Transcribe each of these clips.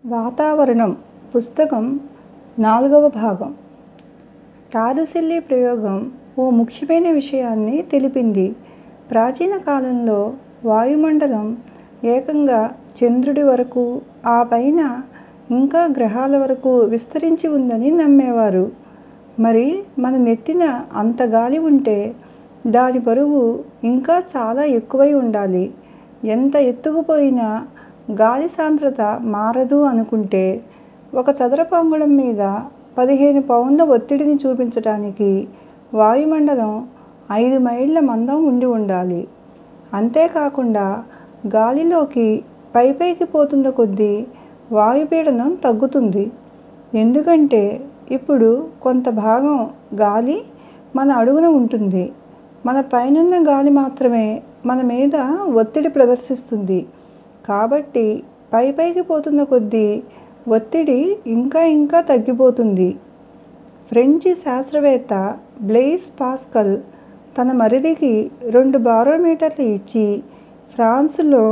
వాతావరణం పుస్తకం నాలుగవ భాగం టారిసిల్లీ ప్రయోగం ఓ ముఖ్యమైన విషయాన్ని తెలిపింది. ప్రాచీన కాలంలో వాయుమండలం ఏకంగా చంద్రుడి వరకూ, ఆ పైన ఇంకా గ్రహాల వరకూ విస్తరించి ఉందని నమ్మేవారు. మరి మన నెత్తిన అంత గాలి ఉంటే దాని బరువు ఇంకా చాలా ఎక్కువై ఉండాలి. ఎంత ఎత్తుకు పోయినా గాలి సాంద్రత మారదు అనుకుంటే ఒక చదరపు అంగుళం మీద పదిహేను పౌండ్ల ఒత్తిడిని చూపించటానికి వాయుమండలం ఐదు మైళ్ళ మందం ఉండి ఉండాలి. అంతేకాకుండా గాలిలోకి పైపైకి పోతున్న కొద్దీ వాయుపీడనం తగ్గుతుంది. ఎందుకంటే ఇప్పుడు కొంత భాగం గాలి మన అడుగున ఉంటుంది. మన పైనున్న గాలి మాత్రమే మన మీద ఒత్తిడి ప్రదర్శిస్తుంది. కాబట్టి పైపైకి పోతున్న కొద్దీ ఒత్తిడి ఇంకా ఇంకా తగ్గిపోతుంది. ఫ్రెంచి శాస్త్రవేత్త బ్లెయిస్ పాస్కల్ తన మరిదికి రెండు బారోమీటర్లు ఇచ్చి ఫ్రాన్సులో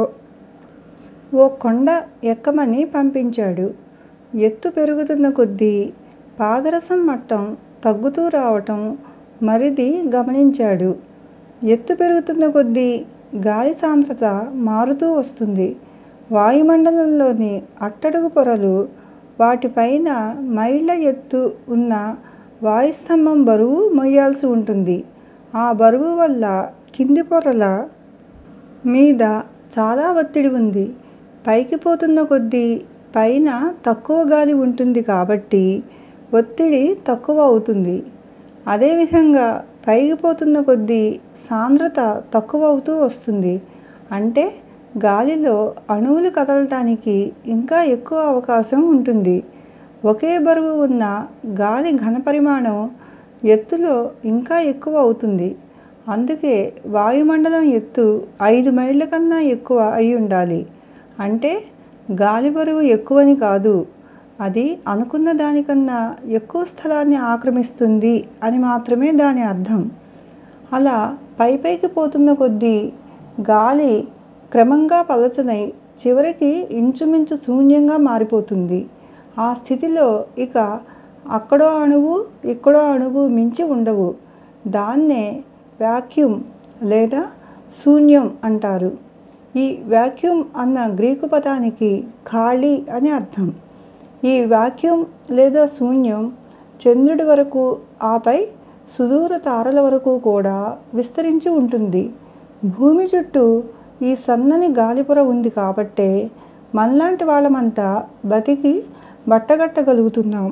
ఓ కొండ ఎక్కమని పంపించాడు. ఎత్తు పెరుగుతున్న కొద్దీ పాదరసం మట్టం తగ్గుతూ రావటం మరిది గమనించాడు. ఎత్తు పెరుగుతున్న కొద్దీ గాలి సాంద్రత మారుతూ వస్తుంది. వాయుమండలంలోని అట్టడుగు పొరలు, వాటి పైన మైళ్ళ ఎత్తు ఉన్న వాయుస్తంభం బరువు మోయాల్సి ఉంటుంది. ఆ బరువు వల్ల కింది పొరల మీద చాలా ఒత్తిడి ఉంది. పైకి పోతున్న కొద్దీ పైన తక్కువ గాలి ఉంటుంది కాబట్టి ఒత్తిడి తక్కువ అవుతుంది. అదే విధంగా పైకి పోతున్న కొద్దీ సాంద్రత తక్కువవుతూ వస్తుంది. అంటే గాలిలో అణువులు కదలటానికి ఇంకా ఎక్కువ అవకాశం ఉంటుంది. ఒకే బరువు ఉన్న గాలి ఘనపరిమాణం ఎత్తులో ఇంకా ఎక్కువ అవుతుంది. అందుకే వాయుమండలం ఎత్తు ఐదు మైళ్ళ కన్నా ఎక్కువ అయ్యుండాలి. అంటే గాలి బరువు ఎక్కువని కాదు, అది అనుకున్న దానికన్నా ఎక్కువ స్థలాన్ని ఆక్రమిస్తుంది అని మాత్రమే దాని అర్థం. అలా పైపైకి పోతున్న కొద్దీ గాలి క్రమంగా పలచనై చివరికి ఇంచుమించు శూన్యంగా మారిపోతుంది. ఆ స్థితిలో ఇక అక్కడో అణువు, ఇక్కడో అణువు మించి ఉండవు. దాన్నే వాక్యూమ్ లేదా శూన్యం అంటారు. ఈ వాక్యూమ్ అన్న గ్రీకు పదానికి ఖాళీ అని అర్థం. ఈ వాక్యూమ్ లేదా శూన్యం చంద్రుడి వరకూ, ఆపై సుదూర తారల వరకూ కూడా విస్తరించి ఉంటుంది. భూమి చుట్టూ ఈ సన్నని గాలిపొర ఉంది కాబట్టే మనలాంటి వాళ్ళమంతా బతికి బట్టకట్టగలుగుతున్నాం.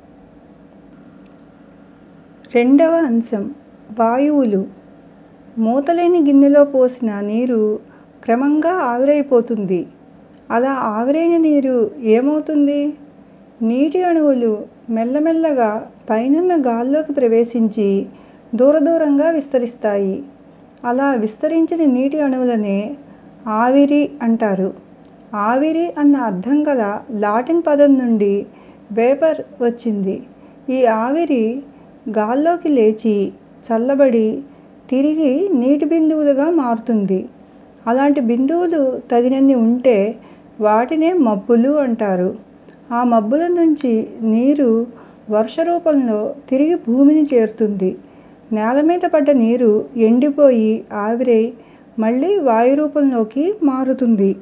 రెండవ అంశం వాయువులు మూతలేని గిన్నెలో పోసిన నీరు క్రమంగా ఆవిరైపోతుంది. అలా ఆవిరైన నీరు ఏమవుతుంది? నీటి అణువులు మెల్లమెల్లగా పైనున్న గాల్లోకి ప్రవేశించి దూర దూరంగా విస్తరిస్తాయి. అలా విస్తరించిన నీటి అణువులనే ఆవిరి అంటారు. ఆవిరి అన్న అర్థం గల లాటిన్ పదం నుండి వేపర్ వచ్చింది. ఈ ఆవిరి గాల్లోకి లేచి, చల్లబడి తిరిగి నీటి బిందువులుగా మారుతుంది. అలాంటి బిందువులు తగినన్ని ఉంటే వాటినే మబ్బులు అంటారు. ఆ మబ్బుల నుంచి నీరు వర్ష రూపంలో తిరిగి భూమిని చేరుతుంది. నేలమీద పడ్డ నీరు ఎండిపోయి ఆవిరై మళ్ళీ వాయు రూపంలోకి మారుతుంది.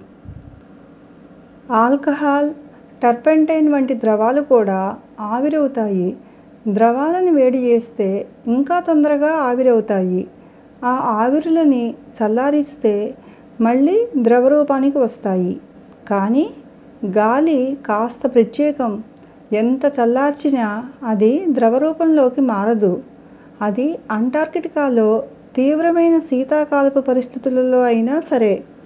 ఆల్కహాల్, టర్పెంటైన్ వంటి ద్రవాలు కూడా ఆవిరవుతాయి. ద్రవాలను వేడి చేస్తే ఇంకా తొందరగా ఆవిరవుతాయి. ఆ ఆవిరులని చల్లారిస్తే మళ్ళీ ద్రవ రూపానికి వస్తాయి. కానీ గాలి కాస్త ప్రత్యేకం. ఎంత చల్లార్చినా అది ద్రవ రూపంలోకి మారదు. అది అంటార్కిటికాలో తీవ్రమైన శీతాకాలపు పరిస్థితులలో అయినా సరే